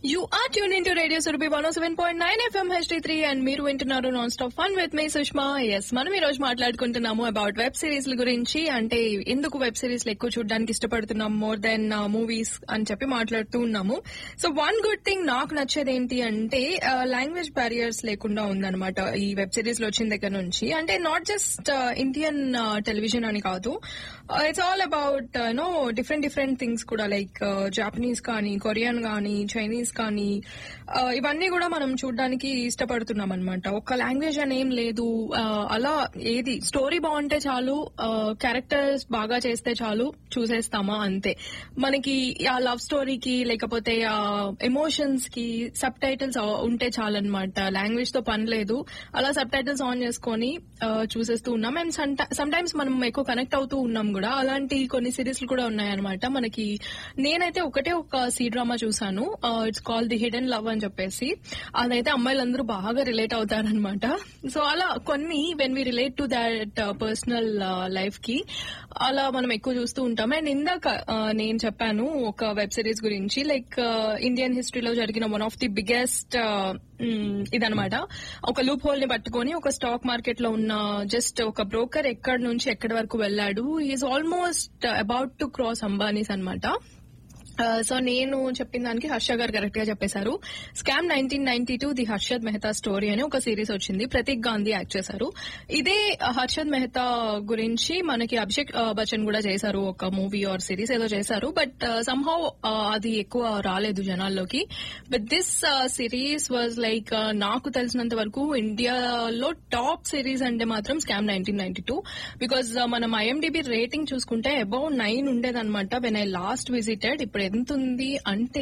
you are tune in to radio Surabhi one seven point nine FM HD three and మీరు వింటున్నారు non stop fun with me Sushma S మనం ఈ రోజు మాట్లాడుకుంటున్నాము about web series గురించి అంటే ఎందుకు వెబ్ సిరీస్ ఎక్కువ చూడడానికి ఇష్టపడుతున్నాం మోర్ దెన్ మూవీస్ అని చెప్పి మాట్లాడుతూ ఉన్నాము సో వన్ గుడ్ థింగ్ నాకు నచ్చేది ఏంటి అంటే లాంగ్వేజ్ బ్యారియర్స్ లేకుండా ఉందన్నమాట ఈ వెబ్ సిరీస్ లో వచ్చిన దగ్గర నుంచి అంటే నాట్ జస్ట్ ఇండియన్ టెలివిజన్ అని కాదు it's all about no different different things కూడా లైక్ జాపనీస్ కానీ కొరియన్ కానీ చైనీస్ కానీ uh, ఇవన్నీ కూడా మనం చూడడానికి ఇష్టపడుతున్నాం అనమాట ఒక్క లాంగ్వేజ్ అని ఏం లేదు uh, అలా ఏది స్టోరీ బాగుంటే చాలు క్యారెక్టర్స్ బాగా చేస్తే చాలు చూసేస్తామా అంతే మనకి ఆ లవ్ స్టోరీకి లేకపోతే ఆ ఎమోషన్స్ కి సబ్ టైటిల్స్ ఉంటే చాలన్నమాట లాంగ్వేజ్ తో పని లేదు అలా సబ్ టైటిల్స్ ఆన్ చేసుకొని uh, చూసేస్తూ ఉన్నాం అండ్ సమ్ టైమ్స్ మనం ఎక్కువ కనెక్ట్ అవుతూ ఉన్నాం కూడా అలాంటి కొన్ని సిరీస్లు కూడా ఉన్నాయన్నమాట మనకి నేనైతే ఒకటే ఒక సీ డ్రామా చూసాను it's call the hidden love అని చెప్పేసి అదైతే అమ్మాయిలందరూ బాగా రిలేట్ అవుతారనమాట సో అలా కొన్ని when we relate to that personal life కి అలా మనం ఎక్కువ చూస్తూ ఉంటాం అండ్ ఇందాక uh, నేను చెప్పాను ఒక వెబ్ సిరీస్ గురించి లైక్ ఇండియన్ హిస్టరీలో జరిగిన వన్ ఆఫ్ ది బిగ్గెస్ట్ ఇదనమాట ఒక లూప్ హోల్ ని పట్టుకొని ఒక స్టాక్ మార్కెట్ లో ఉన్న జస్ట్ ఒక బ్రోకర్ ఎక్కడి నుంచి ఎక్కడి వరకు వెళ్ళాడు is almost about to cross Ambanis అనమాట సో నేను చెప్పిన దానికి హర్ష గారు కరెక్ట్ గా చెప్పేశారు scam nineteen ninety two the Harshad Mehta story అని ఒక సిరీస్ వచ్చింది ప్రతీక్ గాంధీ యాక్ట్ చేశారు ఇదే హర్షద్ మెహతా గురించి మనకి అభిషేక్ బచ్చన్ కూడా చేశారు ఒక మూవీ ఆర్ సిరీస్ ఏదో చేశారు బట్ సంహౌ అది ఎక్కువ రాలేదు జనాల్లోకి but this series was like నాకు తెలిసినంత వరకు ఇండియాలో టాప్ సిరీస్ అంటే మాత్రం scam nineteen ninety two because మనం ఐఎండిబి రేటింగ్ చూసుకుంటే అబౌవ్ నైన్ ఉండేదన్నమాట వెన్ ఐ లాస్ట్ విజిటెడ్ ఇప్పుడు ఎంత ఉంది అంటే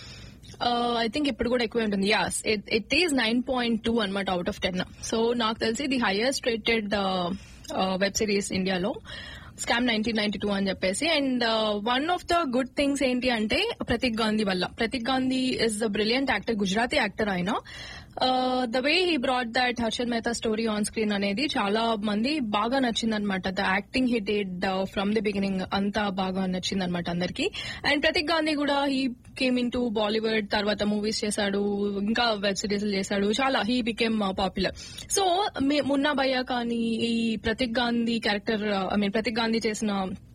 ఐ థింక్ ఇప్పుడు కూడా ఎక్కువ ఉంటుంది as it is nine point two అనమాట అవుట్ ఆఫ్ టెన్ సో నాకు తెలిసి the highest rated web series ఇండియాలో స్కామ్ నైన్టీన్ నైన్టీ టూ అని చెప్పేసి and one of the good things ఏంటి అంటే ప్రతీక్ గాంధీ వల్ల Prateek Gandhi is the brilliant actor Gujarati actor ఆయన the way he brought that Harshad Mehta story on screen అనేది చాలా మంది బాగా నచ్చిందనమాట the acting he did from the beginning అంతా బాగా నచ్చిందనమాట అందరికి అండ్ ప్రతీక్ గాంధీ కూడా he came into Bollywood తర్వాత మూవీస్ చేశాడు ఇంకా వెబ్ సిరీస్ చేశాడు చాలా he became popular so Munna Bhaiya కానీ ఈ Prateek Gandhi character I mean Prateek Gandhi చేసిన